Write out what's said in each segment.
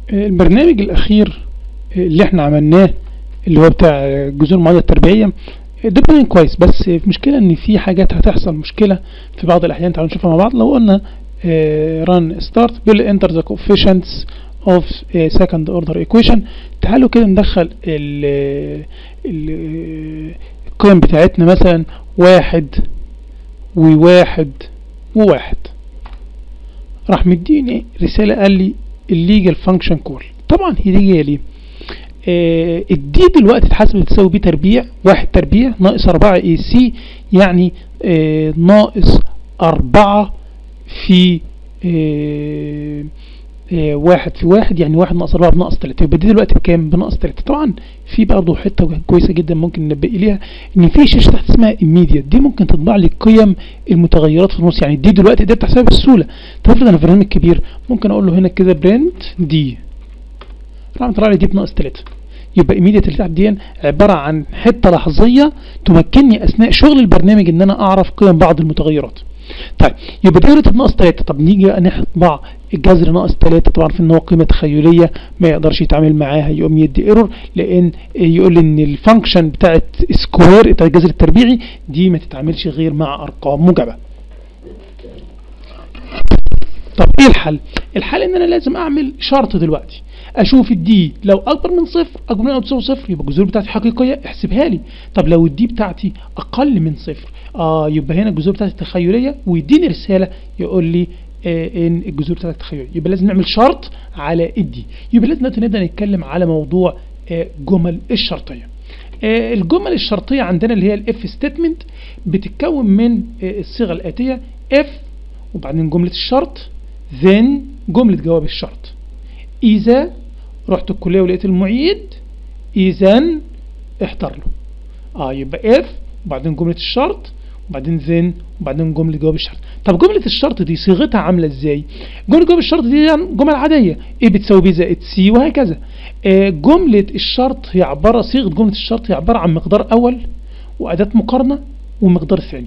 البرنامج الأخير اللي احنا عملناه اللي هو بتاع جذور المعادلة التربيعية ده برنامج كويس بس المشكلة ان في حاجات هتحصل مشكلة في بعض الأحيان تعالوا نشوفها مع بعض لو قلنا run start بيقول لي enter the coefficients of a second order equation تعالوا كده ندخل ال ال القيم بتاعتنا مثلا واحد وواحد وواحد راح مديني رسالة قال لي الليجل فانكشن كول طبعا هي دي جايه ليه آه الدي دلوقتي اتحسبت تساوي بي تربيع واحد تربيع ناقص أربعة اي سي يعني آه ناقص أربعة في آه آه واحد في واحد يعني واحد ناقص أربعة بناقص تلاتة يبقى دي دلوقتي بكام؟ بناقص تلاتة طبعا في برضه حتة كويسة جدا ممكن ننبه إليها إن في شاشة تحت اسمها immediate دي ممكن تطبع لي قيم المتغيرات في النص يعني دي دلوقتي قدرت أحسبها بسهولة طب افرض أنا في برنامج كبير ممكن أقول له هنا كده برنت دي راح طلع لي دي بناقص تلاتة يبقى immediate اللي تحت دي عبارة عن حتة لحظية تمكنني أثناء شغل البرنامج إن أنا أعرف قيم بعض المتغيرات طيب يبقى دي قيمة ناقص 3 طب نيجي بقى نطبع الجذر ناقص 3 طبعا في ان هو قيمه تخيليه ما يقدرش يتعامل معاها يقوم يدي ايرور لان يقول لي ان الفانكشن بتاعت سكوير بتاع الجذر التربيعي دي ما تتعاملش غير مع ارقام موجبه طب ايه الحل الحل ان انا لازم اعمل شرط دلوقتي اشوف الدي لو اكبر من صفر اكبر من او تساوي صفر يبقى الجذور بتاعتي حقيقيه احسبها لي طب لو الدي بتاعتي اقل من صفر اه يبقى هنا الجذور بتاعتي تخيليه ويديني رساله يقول لي آه ان الجذور بتاعتي تخيليه يبقى لازم نعمل شرط على الدي يبقى لازم نبدا نتكلم على موضوع آه جمل الشرطيه آه الجمل الشرطيه عندنا اللي هي الاف ستيتمنت بتتكون من الصيغه الاتيه اف وبعدين جمله الشرط then جمله جواب الشرط إذا رحت الكلية ولقيت المعيد إذا احضر له اه يبقى اف وبعدين جملة الشرط وبعدين ذن وبعدين جملة جواب الشرط طب جملة الشرط دي صيغتها عاملة ازاي جملة جواب الشرط دي يعني جمل عادية ايه بتساوي بي زائد سي وهكذا آه جملة الشرط هي عبارة صيغة جملة الشرط هي عبارة عن مقدار أول وأداة مقارنة ومقدار ثاني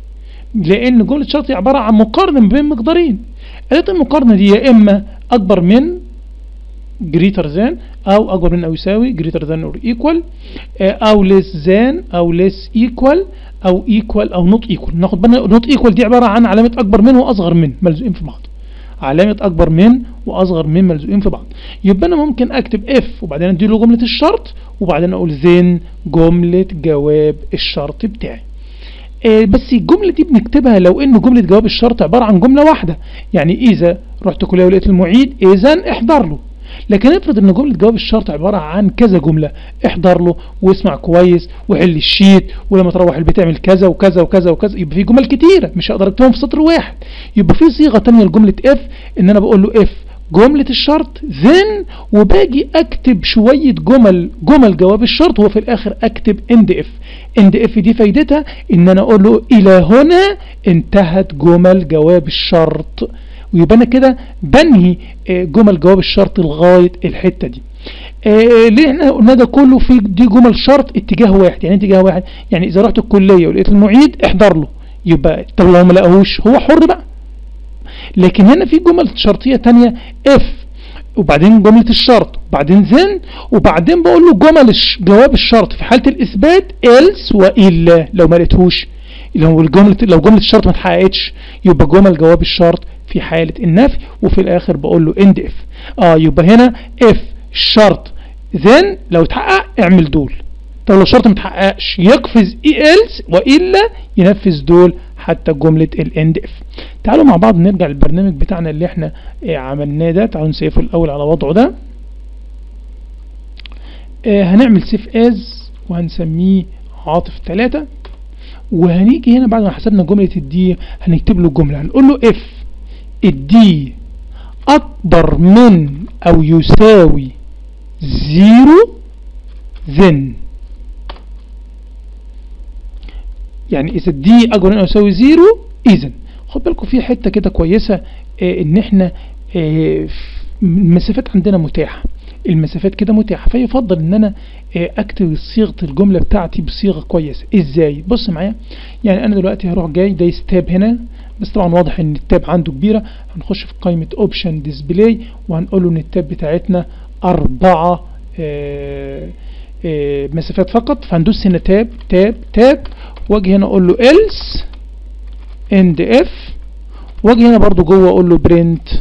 لأن جملة الشرط هي عبارة عن مقارنة بين مقدارين أداة المقارنة دي يا إما أكبر من greater than او اكبر من او يساوي greater than or equal او less than او less equal او equal او not equal ناخد بالنا not equal دي عبارة عن علامة اكبر من واصغر من ملزوقين في بعض علامة اكبر من واصغر من ملزوقين في بعض يبقى انا ممكن اكتب if وبعدين اديله جملة الشرط وبعدين اقول then جملة جواب الشرط بتاعي آه بس الجملة دي بنكتبها لو ان جملة جواب الشرط عبارة عن جملة واحدة يعني اذا رحت كلية ولقيت المعيد اذا احضر له لكن افرض ان جمله جواب الشرط عباره عن كذا جمله احضر له واسمع كويس وحل الشيت ولما تروح البيت اعمل كذا وكذا وكذا وكذا يبقى في جمل كتيره مش هقدر اكتبهم في سطر واحد يبقى في صيغه ثانيه لجمله اف ان انا بقول له اف جملة الشرط then وباجي اكتب شوية جمل جمل جواب الشرط وفي الاخر اكتب end if end if دي فايدتها ان انا اقول له الى هنا انتهت جمل جواب الشرط ويبقى انا كده بنهي جمل جواب الشرط لغايه الحته دي آه ليه احنا قلنا ده كله في دي جمل شرط اتجاه واحد يعني اتجاه واحد يعني اذا رحت الكليه ولقيت المعيد احضر له يبقى طب لو ما لقاهوش هو حر بقى لكن هنا في جمل شرطيه ثانيه اف وبعدين جملة الشرط وبعدين ذن وبعدين بقول له جمل جواب الشرط في حالة الإثبات else وإلا لو ما لقيتهوش لو الجملة لو جملة الشرط ما اتحققتش يبقى جمل جواب الشرط في حالة النفي وفي الآخر بقول له end if اه يبقى هنا if شرط then لو اتحقق اعمل دول طب لو الشرط ما اتحققش يقفز else وإلا ينفذ دول حتى جملة الاند اف تعالوا مع بعض نرجع للبرنامج بتاعنا اللي احنا اه عملناه ده تعالوا نسيفه الأول على وضعه ده اه هنعمل سيف از وهنسميه عاطف 3 وهنيجي هنا بعد ما حسبنا جملة الدي هنكتب له جملة هنقول له if الدي أكبر من أو يساوي زيرو then يعني إذا الدي أكبر من أو يساوي زيرو إذا خد بالكم في حتة كده كويسة آه إن إحنا آه المسافات عندنا متاحة المسافات كده متاحة فيفضل ان انا اكتب صيغة الجملة بتاعتي بصيغة كويسة ازاي بص معايا يعني انا دلوقتي هروح جاي دايس تاب هنا بس طبعا واضح ان التاب عنده كبيرة هنخش في قائمة اوبشن ديسبلاي وهنقول له ان التاب بتاعتنا أربعة آه آه مسافات فقط فهندوس هنا تاب تاب تاب واجي هنا اقول له else end if واجي هنا برضو جوه اقول له print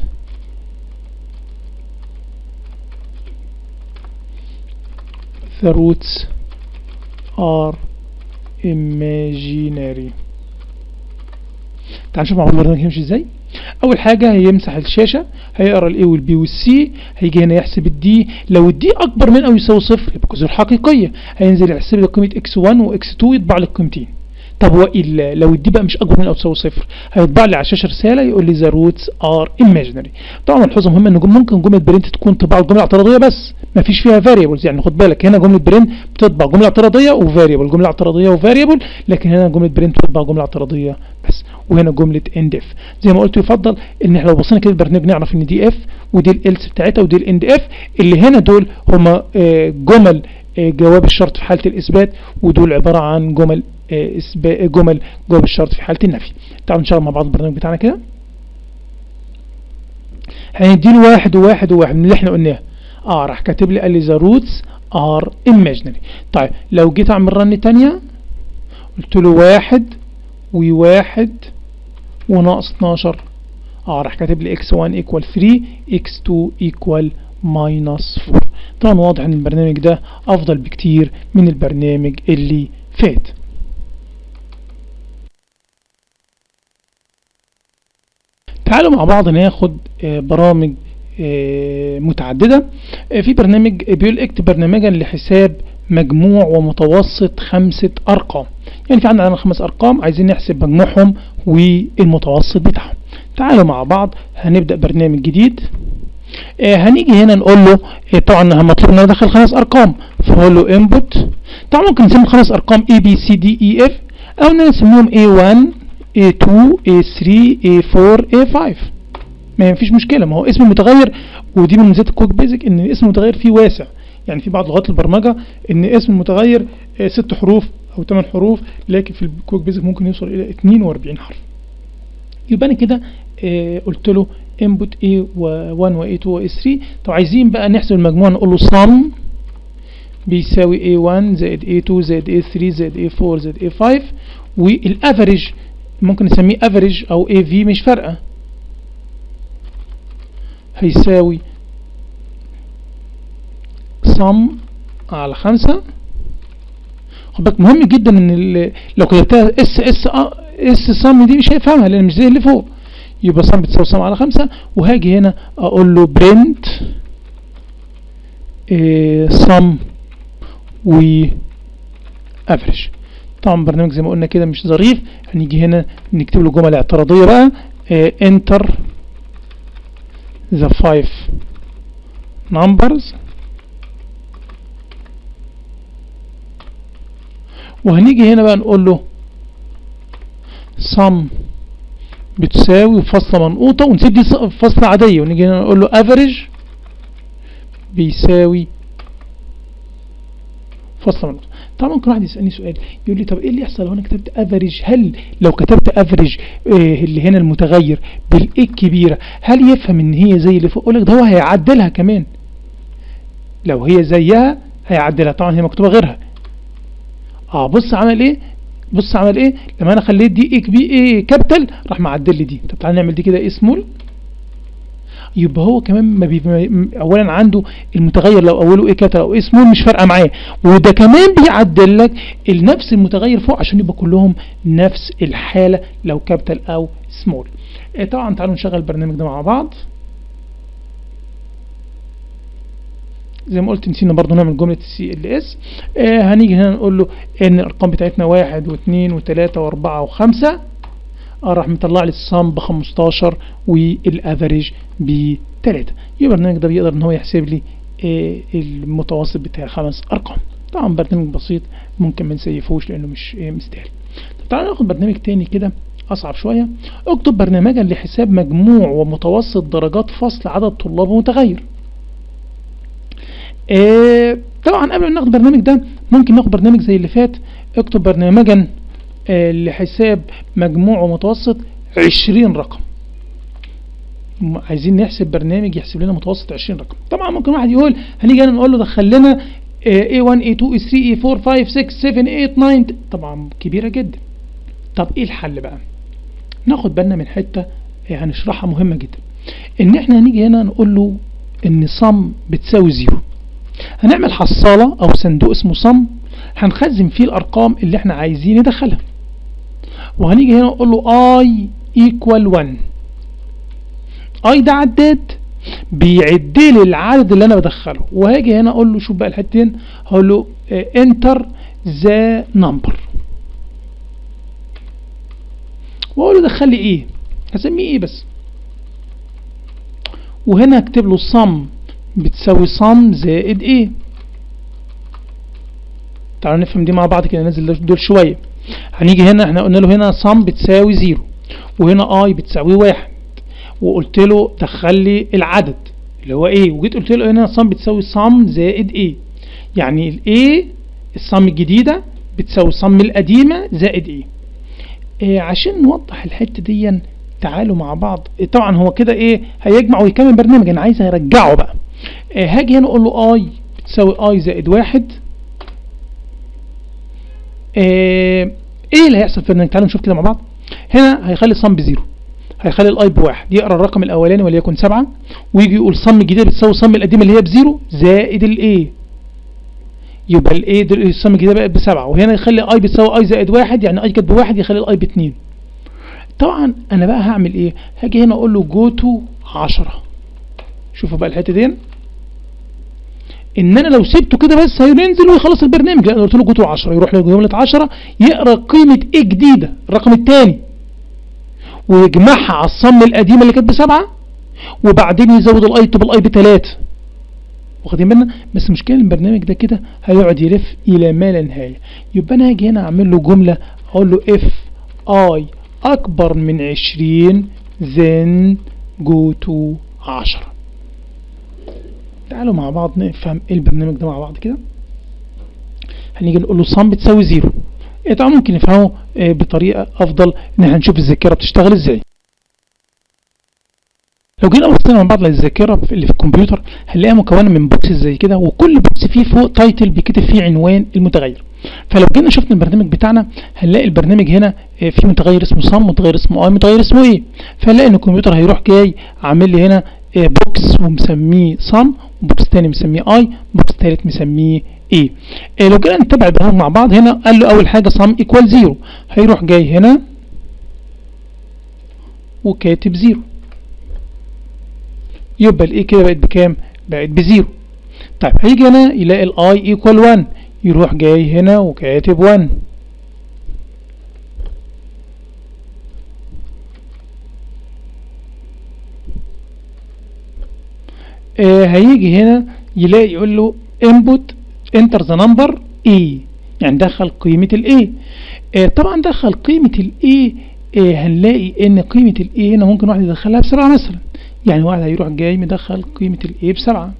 the roots are imaginary تعال نشوف مع بعض البرنامج هيمشي ازاي اول حاجة هيمسح الشاشة هيقرا الاي والبي والسي هيجي هنا يحسب الدي لو الدي اكبر من او يساوي صفر يبقى جذور حقيقية هينزل يحسب لي قيمة اكس 1 واكس 2 يطبع لي القيمتين طب والا لو الدي بقى مش اكبر من او تساوي صفر هيطبع لي على الشاشه رساله يقول لي ذا روتس ار ايماجينري طبعا ملحوظه مهمه ان ممكن جمله برنت تكون طباع الجمله الاعتراضيه بس ما فيش فيها فاريبلز يعني خد بالك هنا جمله برنت بتطبع جمله اعتراضيه وفاريبل جمله اعتراضيه وفاريبل لكن هنا جمله برنت بتطبع جمله اعتراضيه بس وهنا جمله اند اف زي ما قلت يفضل ان احنا لو بصينا كده البرنامج نعرف ان دي اف ودي الالس بتاعتها ودي الاند اف اللي هنا دول هما جمل جواب الشرط في حاله الاثبات ودول عباره عن جمل جمل جواب الشرط في حالة النفي تعالوا نشتغل مع بعض البرنامج بتاعنا كده هنديله واحد وواحد وواحد من اللي احنا قلناه اه راح كاتب لي قال لي the roots are imaginary طيب لو جيت اعمل رن تانية قلت له واحد وواحد وناقص 12 اه راح كاتب لي x1 equal 3 x2 equal minus 4 طبعا واضح ان البرنامج ده افضل بكتير من البرنامج اللي فات تعالوا مع بعض ناخد برامج متعددة في برنامج بيقول اكتب برنامجا لحساب مجموع ومتوسط خمسة أرقام يعني في عندنا خمس أرقام عايزين نحسب مجموعهم والمتوسط بتاعهم تعالوا مع بعض هنبدأ برنامج جديد هنيجي هنا نقول له طبعا مطلوب ان ادخل خمس ارقام فهقول له input طبعا ممكن نسمي خمس ارقام A B C D E F او نسميهم A1 A2 A3 A4 A5 ما فيش مشكلة ما هو اسم متغير ودي من ميزات الكوك بيزك ان الاسم المتغير فيه واسع يعني في بعض لغات البرمجة ان اسم المتغير ست حروف او 8 حروف لكن في الكوك بيزك ممكن يوصل الى 42 حرف يبقى انا كده قلت له input A1 و A2 و A3 طب عايزين بقى نحسب المجموع نقول له sum بيساوي A1 زائد A2 زائد A3 زائد A4 زائد A5 والافريج ممكن نسميه افريج او AV مش فارقة هيساوي sum على خمسة خد بالك مهم جدا ان لو كتبتها اس اس اس sum دي مش هيفهمها لان مش زي اللي فوق يبقى sum بتساوي sum على خمسة وهاجي هنا اقول له print إيه sum و average طبعا برنامج زي ما قلنا كده مش ظريف هنيجي هنا نكتب له جمل اعتراضية بقى إيه enter the five numbers وهنيجي هنا بقى نقول له sum بتساوي فاصلة منقوطة ونسيب دي فاصلة عادية ونيجي هنا نقول له average بيساوي فاصلة منقوطة طبعا ممكن واحد يسألني سؤال يقول لي طب ايه اللي يحصل لو انا كتبت افريج هل لو كتبت افريج إيه اللي هنا المتغير بالايه الكبيرة هل يفهم ان هي زي اللي فوق اقول لك ده هو هيعدلها كمان لو هي زيها هيعدلها طبعا هي مكتوبة غيرها اه بص عمل ايه بص عمل ايه لما انا خليت دي ايه كبي ايه كابيتال راح معدل لي دي طب تعالى نعمل دي كده ايه سمول يبقى هو كمان ما بي... اولا عنده المتغير لو اوله ايه كابيتال او ايه سمول مش فارقه معاه وده كمان بيعدل لك نفس المتغير فوق عشان يبقى كلهم نفس الحاله لو كابيتال او سمول إيه طبعا تعالوا نشغل البرنامج ده مع بعض زي ما قلت نسينا برضو نعمل جملة السي ال اس آه هنيجي هنا نقول له ان الارقام بتاعتنا واحد واثنين وثلاثة واربعة وخمسة آه راح مطلع لي الصم ب 15 والافريج ب 3 يبقى البرنامج ده بيقدر ان هو يحسب لي آه المتوسط بتاع خمس ارقام طبعا برنامج بسيط ممكن ما نسيفوش لانه مش آه مستاهل طب تعالى ناخد برنامج تاني كده اصعب شوية اكتب برنامجا لحساب مجموع ومتوسط درجات فصل عدد طلاب متغير آه طبعا قبل ما ناخد برنامج ده ممكن ناخد برنامج زي اللي فات اكتب برنامجا آه لحساب مجموع ومتوسط 20 رقم م- عايزين نحسب برنامج يحسب لنا متوسط 20 رقم طبعا ممكن واحد يقول هنيجي هنا نقول له دخل لنا آه، A1 A2 A3 A4 5 6 7 8 9 طبعا كبيرة جدا طب ايه الحل بقى ناخد بالنا من حتة آه، هنشرحها مهمة جدا ان احنا هنيجي هنا نقول له ان صم بتساوي زيرو هنعمل حصالة او صندوق اسمه صم هنخزن فيه الارقام اللي احنا عايزين ندخلها وهنيجي هنا نقول له i equal 1 i ده عداد بيعد لي العدد اللي انا بدخله وهاجي هنا اقول له شوف بقى الحتتين هقول له انتر ذا نمبر واقول له دخل لي ايه هسميه ايه بس وهنا اكتب له صم بتساوي صم زائد ايه تعالوا نفهم دي مع بعض كده ننزل دول شويه هنيجي هنا احنا قلنا له هنا صم بتساوي زيرو وهنا اي بتساوي واحد وقلت له دخل لي العدد اللي هو ايه وجيت قلت له هنا صم بتساوي صم زائد ايه يعني الايه الصم الجديده بتساوي صم القديمه زائد ايه, إيه عشان نوضح الحته دي تعالوا مع بعض إيه طبعا هو كده ايه هيجمع ويكمل برنامج انا عايز ارجعه بقى إيه هاجي هنا اقول له اي بتساوي اي زائد واحد إيه, ايه اللي هيحصل في البرنامج تعالوا نشوف كده مع بعض هنا هيخلي الصم بزيرو هيخلي الاي بواحد يقرا الرقم الاولاني وليكن سبعة ويجي يقول صم الجديد بتساوي صم القديم اللي هي بزيرو زائد الايه يبقى الايه الصم الجديد بقت بسبعة وهنا يخلي اي بتساوي اي زائد واحد يعني اي كانت بواحد يخلي الاي باتنين طبعا انا بقى هعمل ايه هاجي هنا اقول له جو تو 10 شوفوا بقى الحته دي ان انا لو سبته كده بس هينزل ويخلص البرنامج لا انا قلت له جو تو 10 يروح لجمله 10 يقرا قيمه ايه جديده الرقم الثاني ويجمعها على الصم القديمه اللي كانت بسبعه وبعدين يزود الاي تبقى الاي بثلاثه واخدين بالنا بس المشكله البرنامج ده كده هيقعد يلف الى ما لا نهايه يبقى انا هاجي هنا اعمل له جمله اقول له اف اي اكبر من 20 then go to 10 تعالوا مع بعض نفهم ايه البرنامج ده مع بعض كده هنيجي نقول له sum بتساوي زيرو إيه طبعا ممكن نفهمه إيه بطريقه افضل ان احنا نشوف الذاكره بتشتغل ازاي لو جينا بصينا مع بعض للذاكره اللي في الكمبيوتر هنلاقيها مكونه من بوكس زي كده وكل بوكس فيه فوق تايتل بيكتب فيه عنوان المتغير فلو جينا شفنا البرنامج بتاعنا هنلاقي البرنامج هنا في متغير اسمه صم متغير اسمه اي متغير اسمه ايه فنلاقي ان الكمبيوتر هيروح جاي عامل لي هنا بوكس ومسميه صم وبوكس تاني مسميه اي بوكس تالت مسميه ايه, إيه لو جينا نتابع البرنامج مع بعض هنا قال له اول حاجه صم ايكوال زيرو هيروح جاي هنا وكاتب زيرو يبقى الايه كده بقت بكام بقت بزيرو طيب هيجي هنا يلاقي الاي ايكوال 1 يروح جاي هنا وكاتب 1 آه هيجي هنا يلاقي يقول له input enter the number a يعني دخل قيمة ال a آه طبعا دخل قيمة ال a آه هنلاقي ان قيمة ال a هنا ممكن واحد يدخلها بسبعة مثلا يعني واحد هيروح جاي مدخل قيمة ال a بسبعة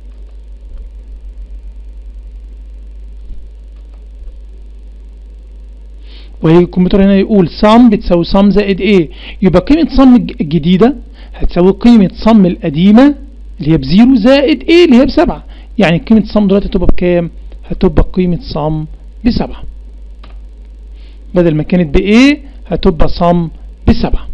وهي الكمبيوتر هنا يقول sum بتساوي sum زائد ايه يبقى قيمة sum الجديدة هتساوي قيمة sum القديمة اللي هي بزيرو زائد ايه اللي هي بسبعة يعني قيمة sum دلوقتي هتبقى بكام هتبقى قيمة sum بسبعة بدل ما كانت بايه هتبقى sum بسبعة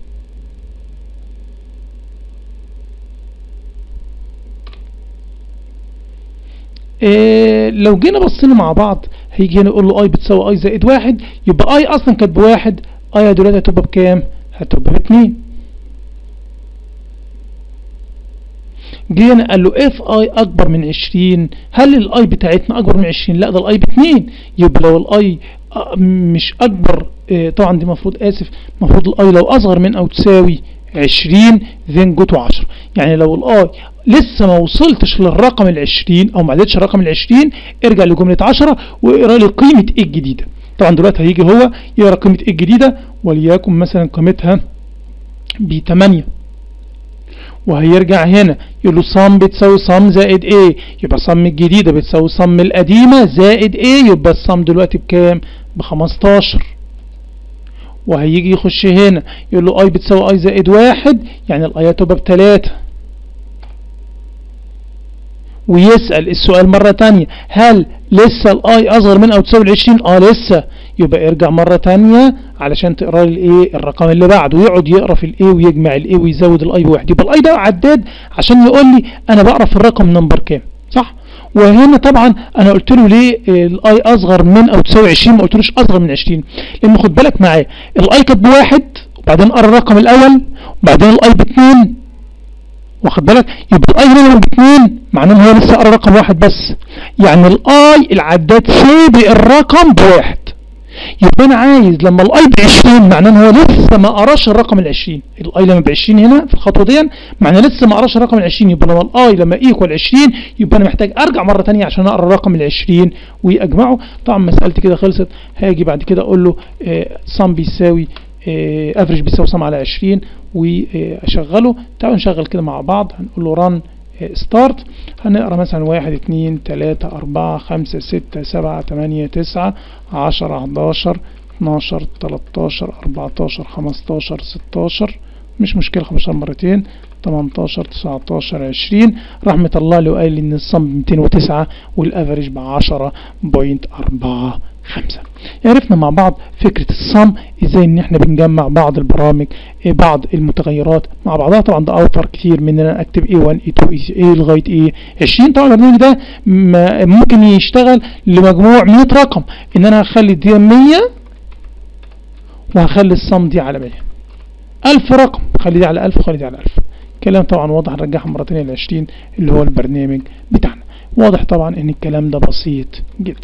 إيه لو جينا بصينا مع بعض هيجي هنا يقول له اي بتساوي اي زائد واحد يبقى اي اصلا كانت بواحد اي دلوقتي هتبقى بكام هتبقى باتنين جينا قال له اف اي اكبر من 20 هل الاي بتاعتنا اكبر من 20 لا ده الاي باتنين يبقى لو الاي مش اكبر اه طبعا دي المفروض اسف المفروض الاي لو اصغر من او تساوي 20 then go to 10 يعني لو الاي لسه ما وصلتش للرقم ال 20 او ما عدتش الرقم ال 20 ارجع لجمله 10 واقرا لي قيمه ايه الجديده طبعا دلوقتي هيجي هو يقرا قيمه ايه الجديده وليكن مثلا قيمتها ب 8 وهيرجع هنا يقول له صم بتساوي صم زائد ايه يبقى صم الجديده بتساوي صم القديمه زائد ايه يبقى الصم دلوقتي بكام ب 15 وهيجي يخش هنا يقول له اي بتساوي اي زائد واحد يعني الاي تبقى بتلاتة ويسأل السؤال مرة تانية هل لسه الاي اصغر من او تساوي العشرين اه لسه يبقى ارجع مرة تانية علشان تقرا لي الايه الرقم اللي بعده ويقعد يقرا في الايه ويجمع الايه ويزود الاي بواحد يبقى الاي ده عداد عشان يقول لي انا بقرا في الرقم نمبر كام صح وهنا طبعا انا قلت له ليه الاي اصغر من او تساوي 20 ما قلتلوش اصغر من 20 لان خد بالك معايا الاي كانت بواحد وبعدين قرا الرقم الاول وبعدين الاي باثنين واخد بالك يبقى الاي هنا باثنين معناه ان هو لسه قرا رقم واحد بس يعني الاي العداد سابق الرقم بواحد يبقى انا عايز لما الاي ب 20 معناه ان هو لسه ما قراش الرقم ال 20 الاي لما ب 20 هنا في الخطوه دي معناه لسه ما قراش الرقم ال 20 يبقى لما الاي لما ايكوال 20 يبقى انا محتاج ارجع مره ثانيه عشان اقرا الرقم ال 20 واجمعه طبعا مسالتي كده خلصت هاجي بعد كده اقول له صم بيساوي افريج بيساوي صم على 20 واشغله تعالوا نشغل كده مع بعض هنقول له ران ستارت هنقرا مثلا واحد اتنين تلاتة اربعة خمسة ستة سبعة تمانية تسعة عشرة حداشر اتناشر تلاتاشر اربعتاشر خمستاشر ستاشر مش مشكلة خمستاشر مرتين تمنتاشر تسعتاشر عشرين رحمة الله لو قال لي ان الصم بميتين وتسعة والافريج بعشرة بوينت اربعة خمسة عرفنا مع بعض فكرة الصم ازاي ان احنا بنجمع بعض البرامج بعض المتغيرات مع بعضها طبعا ده اوفر كتير من ان انا اكتب A1 A2 A لغاية A20 طبعا البرنامج ده ممكن يشتغل لمجموع 100 رقم ان انا هخلي دي 100 وهخلي الصم دي على 100 1000 رقم خلي دي على 1000 وخلي دي على 1000 كلام طبعا واضح نرجعها مرتين ل 20 اللي هو البرنامج بتاعنا واضح طبعا ان الكلام ده بسيط جدا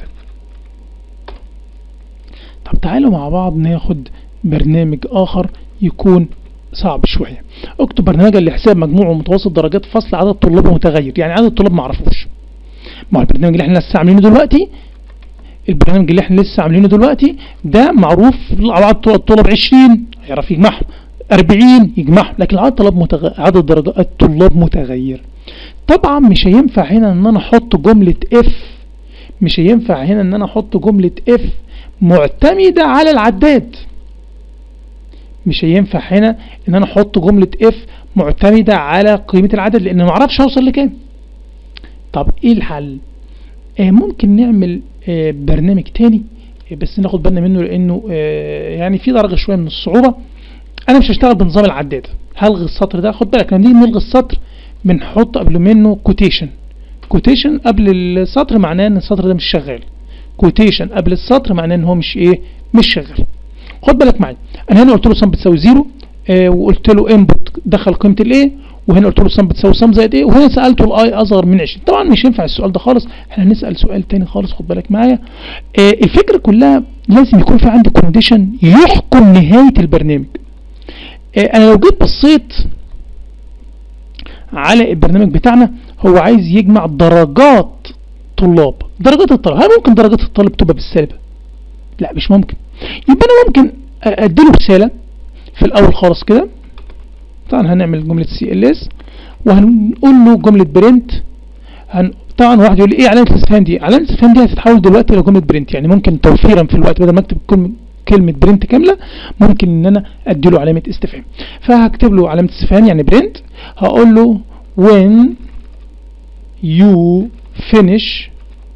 طب تعالوا مع بعض ناخد برنامج اخر يكون صعب شوية اكتب برنامجا لحساب مجموع ومتوسط درجات فصل عدد طلاب متغير يعني عدد الطلاب ما عرفوش ما هو البرنامج اللي احنا لسه عاملينه دلوقتي البرنامج اللي احنا لسه عاملينه دلوقتي ده معروف عدد الطلاب 20 هيعرف يجمعهم 40 يجمعهم لكن عدد طلاب متغ... عدد درجات الطلاب متغير طبعا مش هينفع هنا ان انا احط جملة اف مش هينفع هنا ان انا احط جملة اف معتمدة على العداد مش هينفع هنا ان انا احط جملة اف معتمدة على قيمة العدد لان ما اعرفش اوصل لكام طب ايه الحل آه ممكن نعمل آه برنامج تاني آه بس ناخد بالنا منه لانه آه يعني في درجة شوية من الصعوبة انا مش هشتغل بنظام العداد هلغي السطر ده خد بالك لما نيجي نلغي السطر بنحط قبل منه كوتيشن كوتيشن قبل السطر معناه ان السطر ده مش شغال كوتيشن قبل السطر معناه ان هو مش ايه مش شغال خد بالك معايا انا هنا قلت له سم بتساوي زيرو آه وقلت له انبوت دخل قيمه الايه وهنا قلت له سم بتساوي سم زائد ايه وهنا سالته الاي اصغر من 20 طبعا مش ينفع السؤال ده خالص احنا هنسال سؤال تاني خالص خد بالك معايا آه الفكره كلها لازم يكون في عندي كونديشن يحكم نهايه البرنامج آه انا لو جيت بصيت على البرنامج بتاعنا هو عايز يجمع درجات طلاب درجات الطالب هل ممكن درجات الطالب تبقى بالسالب لا مش ممكن يبقى انا ممكن اديله رساله في الاول خالص كده طبعا هنعمل جمله سي ال اس وهنقول له جمله برنت هن... طبعا واحد يقول لي ايه علامه الاستفهام دي علامه الاستفهام دي هتتحول دلوقتي لجمله برنت يعني ممكن توفيرا في الوقت بدل ما اكتب كلمه كلمه برنت كامله ممكن ان انا ادي له علامه استفهام فهكتب له علامه استفهام يعني برنت هقول له when you finish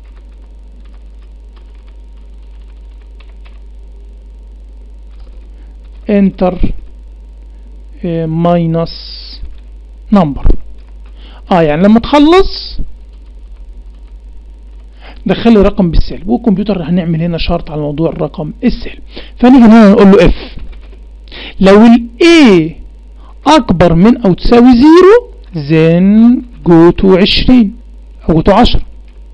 enter uh, minus number اه يعني لما تخلص دخل لي رقم بالسالب والكمبيوتر هنعمل هنا شرط على موضوع الرقم السالب فنيجي هنا نقول له اف لو ال A اكبر من او تساوي زيرو then go to 20 او go to 10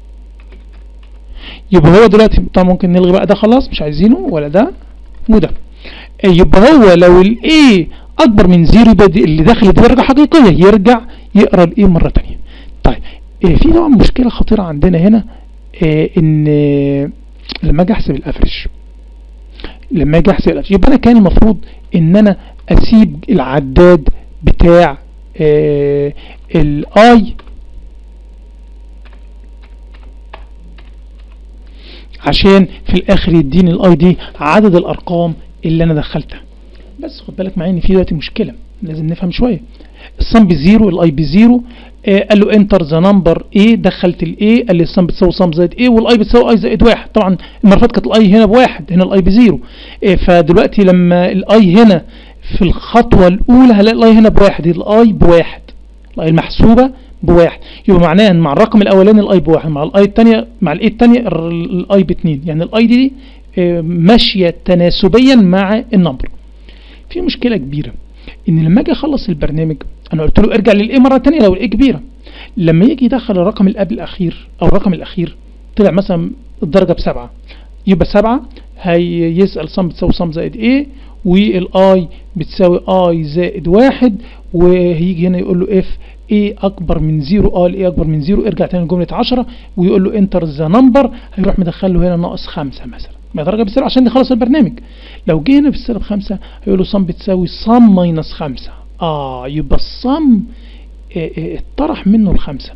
يبقى هو دلوقتي طبعا ممكن نلغي بقى ده خلاص مش عايزينه ولا ده وده يبقى هو لو ال A اكبر من زيرو يبقى اللي داخل دي درجه حقيقيه يرجع يقرا ال A مره ثانيه طيب في طبعا مشكله خطيره عندنا هنا ان لما اجي احسب الافرج لما اجي احسب الافرج يبقى انا كان المفروض ان انا اسيب العداد بتاع الاي عشان في الاخر يديني الاي دي عدد الارقام اللي انا دخلتها بس خد بالك معايا ان في دلوقتي مشكله لازم نفهم شويه الصم بزيرو الاي بزيرو آه قال له انتر ذا نمبر ايه دخلت الاي قال لي الصم بتساوي صم زائد ايه والاي بتساوي اي زائد واحد طبعا المرات كانت الاي هنا بواحد هنا الاي بزيرو آه فدلوقتي لما الاي هنا في الخطوه الاولى هلاقي الاي هنا بواحد الاي بواحد الاي المحسوبه بواحد يبقى معناها ان مع الرقم الاولاني الاي بواحد مع الاي الثانيه مع الاي الثانيه الاي باثنين يعني الاي دي, دي آه ماشيه تناسبيا مع النمبر في مشكله كبيره ان لما اجي اخلص البرنامج انا قلت له ارجع للايه مره ثانيه لو الايه كبيره لما يجي يدخل الرقم اللي قبل الاخير او الرقم الاخير طلع مثلا الدرجه بسبعه يبقى سبعه هيسال صم بتساوي صم زائد ايه والاي بتساوي اي زائد واحد وهيجي هنا يقول له اف ايه اكبر من زيرو اه الايه اكبر من زيرو ارجع تاني لجمله 10 ويقول له انتر ذا نمبر هيروح مدخل له هنا ناقص خمسه مثلا ما درجه بالسالب عشان يخلص البرنامج لو جه هنا بالسالب خمسه هيقول له صم بتساوي صم ماينس خمسه اه يبقى الصم اتطرح منه الخمسه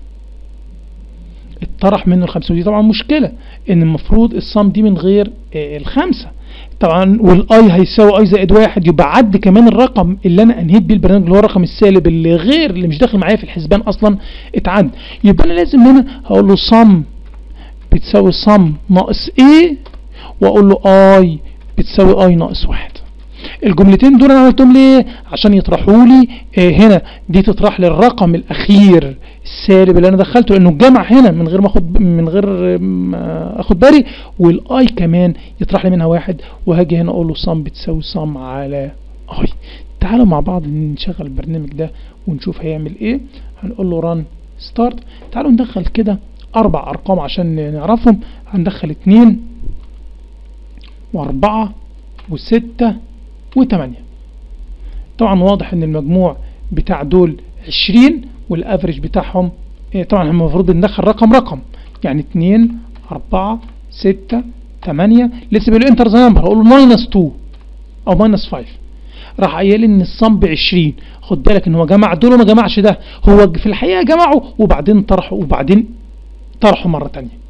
اتطرح منه الخمسه ودي طبعا مشكله ان المفروض الصم دي من غير الخمسه طبعا والاي هيساوي اي زائد واحد يبقى عد كمان الرقم اللي انا انهيت بيه البرنامج اللي هو الرقم السالب اللي غير اللي مش داخل معايا في الحسبان اصلا اتعد يبقى انا لازم هنا هقول له صم بتساوي صم ناقص ايه واقول له اي بتساوي اي ناقص واحد الجملتين دول انا عملتهم ليه عشان يطرحوا لي آه هنا دي تطرح لي الرقم الاخير السالب اللي انا دخلته لانه الجمع هنا من غير ما اخد من غير ما اخد بالي والاي كمان يطرح لي منها واحد وهاجي هنا اقول له صم بتساوي صم على اي تعالوا مع بعض نشغل البرنامج ده ونشوف هيعمل ايه هنقول له ران ستارت تعالوا ندخل كده اربع ارقام عشان نعرفهم هندخل اتنين واربعة وستة وثمانية طبعا واضح ان المجموع بتاع دول عشرين والافرج بتاعهم إيه طبعا هم المفروض ندخل رقم رقم يعني اتنين اربعة ستة تمانية لسه بيقول انتر ذا نمبر هقول له ماينس تو او ماينس فايف راح قايل ان الصم ب 20 خد بالك ان هو جمع دول وما جمعش ده هو في الحقيقه جمعوا وبعدين طرحوا وبعدين طرحوا مره ثانيه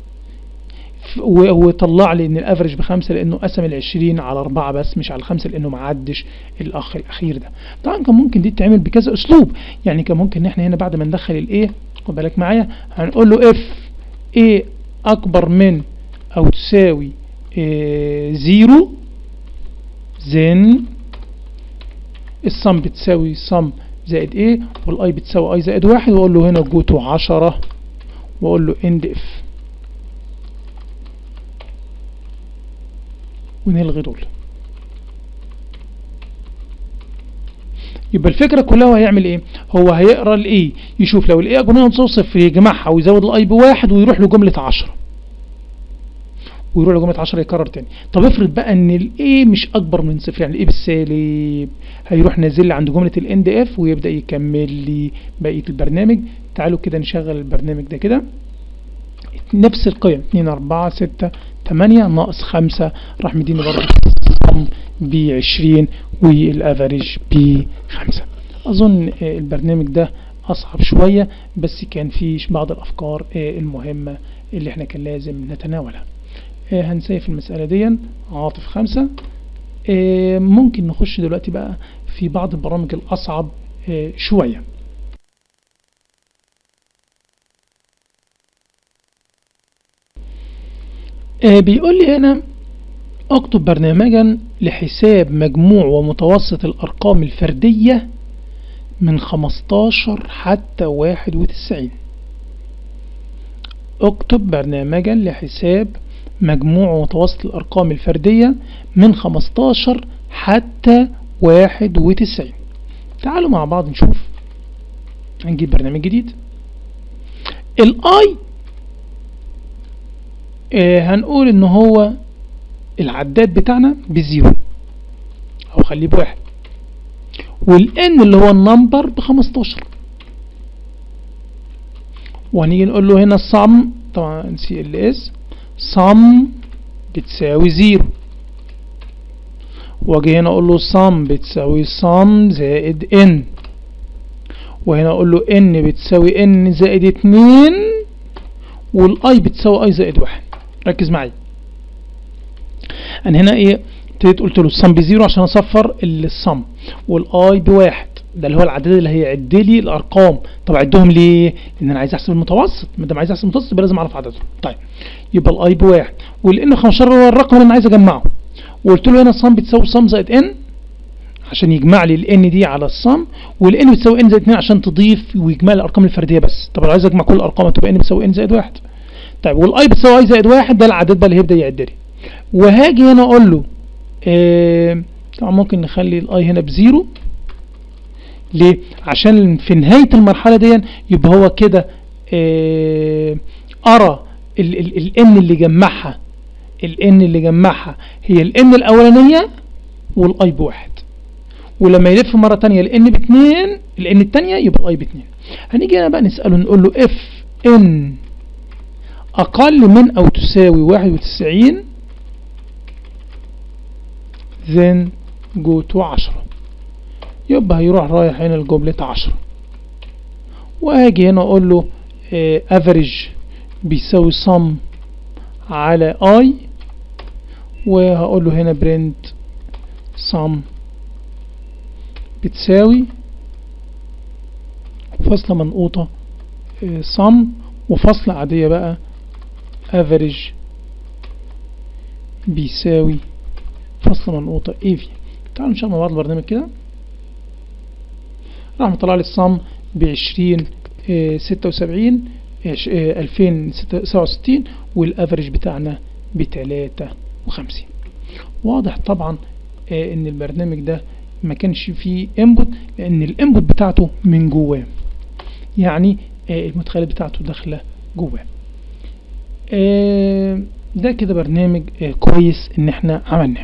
وطلع لي ان الافرج بخمسة لانه قسم العشرين على اربعة بس مش على خمسة لانه ما عدش الاخ الاخير ده طبعا كان ممكن دي تتعمل بكذا اسلوب يعني كان ممكن ان احنا هنا بعد ما ندخل الايه خد بالك معايا هنقول له اف ايه اكبر من او تساوي إيه زيرو زين الصم بتساوي صم زائد ايه والاي بتساوي اي زائد واحد واقول له هنا جوتو عشرة واقول له اند اف ونلغي دول يبقى الفكرة كلها هو هيعمل ايه هو هيقرا الايه يشوف لو الايه اكبر من تساوي صفر يجمعها ويزود الاي بواحد ويروح لجملة عشرة ويروح لجملة 10 يكرر تاني طب افرض بقى ان الايه مش اكبر من صفر يعني الايه بالسالب هيروح نازل لي عند جملة الاند اف ويبدأ يكمل لي بقية البرنامج تعالوا كده نشغل البرنامج ده كده نفس القيم 2 4 6 8 ناقص 5 راح مديني برضه ب 20 والافريج ب 5 اظن البرنامج ده اصعب شوية بس كان فيه بعض الافكار المهمة اللي احنا كان لازم نتناولها هنسيف المسألة دي عاطف خمسة ممكن نخش دلوقتي بقى في بعض البرامج الأصعب شوية بيقول لي هنا اكتب برنامجا لحساب مجموع ومتوسط الأرقام الفردية من 15 حتى 91 اكتب برنامجا لحساب مجموع ومتوسط الأرقام الفردية من 15 حتى 91 تعالوا مع بعض نشوف هنجيب برنامج جديد الاي آه هنقول ان هو العداد بتاعنا بزيرو او خليه بواحد والان اللي هو النمبر بخمستاشر وهنيجي نقول له هنا الصم طبعا سي ال اس صم بتساوي زيرو واجي هنا اقول له صم بتساوي صم زائد ان وهنا اقول له ان بتساوي ان زائد اتنين والاي بتساوي اي زائد واحد ركز معايا انا هنا ايه ابتديت قلت له الصم بزيرو عشان اصفر الصم والاي بواحد ده اللي هو العدد اللي هيعد لي الارقام طب اعدهم ليه لان انا عايز احسب المتوسط ما دام عايز احسب المتوسط يبقى لازم اعرف عددهم طيب يبقى الاي بواحد والان 15 هو الرقم اللي انا عايز اجمعه وقلت له هنا الصم بتساوي صم زائد ان عشان يجمع لي الان دي على الصم والان بتساوي ان زائد 2 عشان تضيف ويجمع لي الارقام الفرديه بس طب لو عايز اجمع كل الارقام هتبقى ان بتساوي ان زائد 1 طيب والاي بتساوي اي زائد 1 ده العدد بقى اللي هيبدا يعد لي وهاجي هنا اقول له آه طبعا ممكن نخلي الاي هنا بزيرو ليه عشان في نهايه المرحله دي يبقى هو كده آه ارى الان اللي جمعها الان اللي جمعها هي الان الاولانيه والاي بواحد ولما يلف مره ثانيه الان باثنين الان الثانيه يبقى الاي باثنين هنيجي هنا بقى نساله نقول له اف ان اقل من او تساوي 91 then go to 10 يبقى هيروح رايح هنا لجملة 10 وهاجي هنا اقول له اه average بيساوي sum على i وهقول له هنا print sum بتساوي فاصلة منقوطة اه sum وفاصلة عادية بقى average بيساوي فاصلة منقوطة اي في تعالوا نشغل مع بعض البرنامج كده راح مطلع لي الصم بعشرين ستة وسبعين ألفين سبعة وستين والافرج بتاعنا بتلاتة وخمسين واضح طبعا ان البرنامج ده ما كانش فيه انبوت لان الانبوت بتاعته من جواه يعني المدخلات بتاعته داخله جواه ده كده برنامج كويس ان احنا عملناه